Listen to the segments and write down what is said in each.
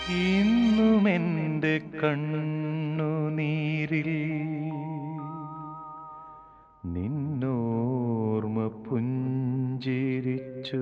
ഇന്നുമെൻ്റെ കണ്ണുനീരിൽ നിന്നോർമ്മ പുഞ്ചിരിച്ചു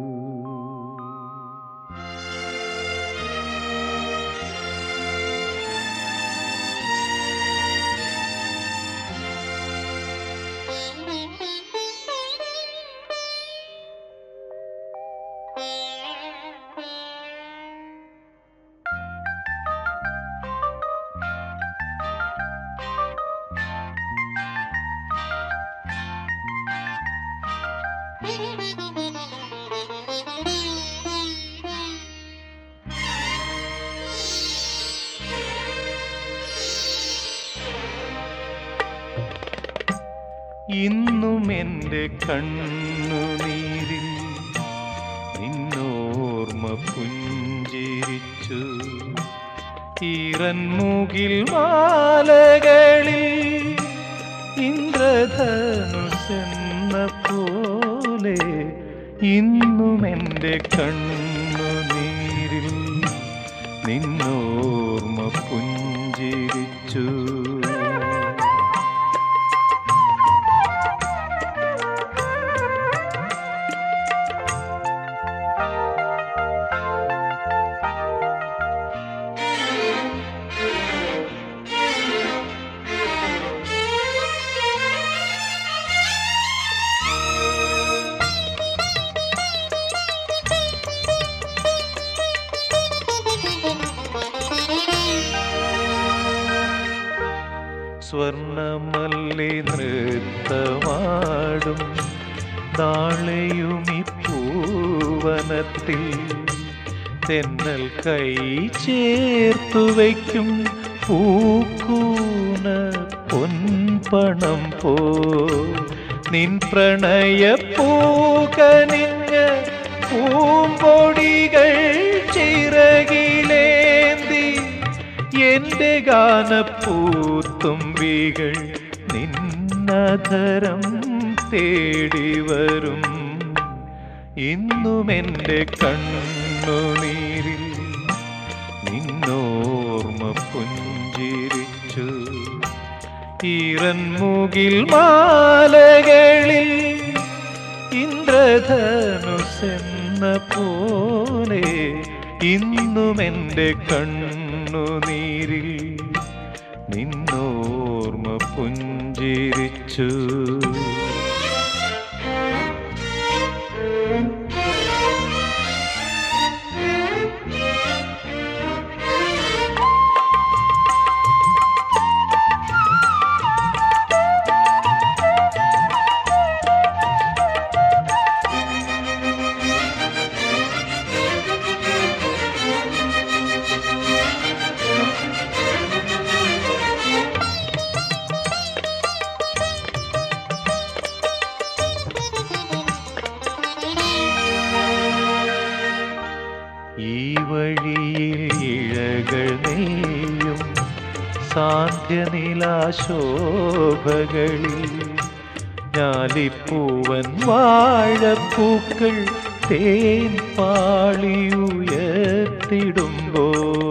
ഇന്നും എൻ്റെ കണ്ണുനീരിൽ നിന്നോർമ്മ പുഞ്ചിരിച്ചു ഈറൻമുകിൽ മാലകളിൽ ഇന്ദ്രധനുസെന്ന പോലെ ഇന്നും എൻ്റെ കണ്ണുനീരിൽ നിന്നോർമ്മ പുഞ്ചിരിച്ചു സ്വർണമല്ലി നൃത്തമാടും നാളെയുമി പൂവനത്തിൽ തെന്നൽ കൈ ചേർത്തു വയ്ക്കും പൂക്കൂന പൊൻപണം പോ നിൻ പ്രണയ പൂകനിഞ്ഞ പൂമ്പൊടികൾ ചിറകിലേന്തി എന്റെ ഗാനപ്പൂത്തുമ്പികൾ നിന്നധരം തേടി വരും ഇന്നും എൻ്റെ കണ്ണുനീരിൽ നിന്നോർമ്മ പുഞ്ചിരിച്ചു ഈറൻമുകിൽ മാലകളിൽ ഇന്ദ്രധനുസെന്ന പോലെ ഇന്നും എൻ്റെ കണ്ണുനീരിൽ നിന്നോർമ്മ പുഞ്ചിരിച്ചു ഈ വഴിയിൽ ഇഴകൾ നെയ്യും സാന്ധ്യനിലാശോഭകളിൽ ഞാലിപ്പൂവൻ വാഴപ്പൂക്കൾ തേൻ പാളിയുയർത്തിടുമ്പോ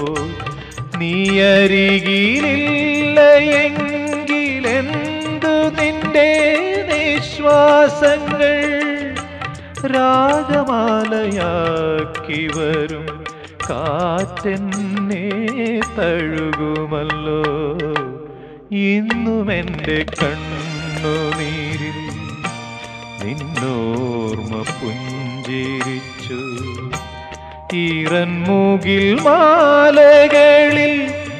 നീയരികിലില്ല എങ്കിലെന്തു നിന്റെ നിശ്വാസങ്ങൾ രാഗമാലയാക്കി വരും കാറ്റെന്നെ തഴുകുമല്ലോ ഇന്നും എൻ്റെ കണ്ണുനീരിൽ നിന്നോർമ്മ പുഞ്ചിരിച്ചു ഈറൻമുകിൽ മാലകളിൽ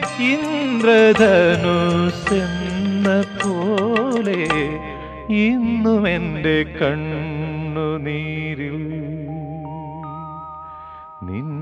ഇന്ദ്രധനുസെന്ന പോലെ ഇന്നും എൻ്റെ കണ്ണുനീരിൽ നിൻ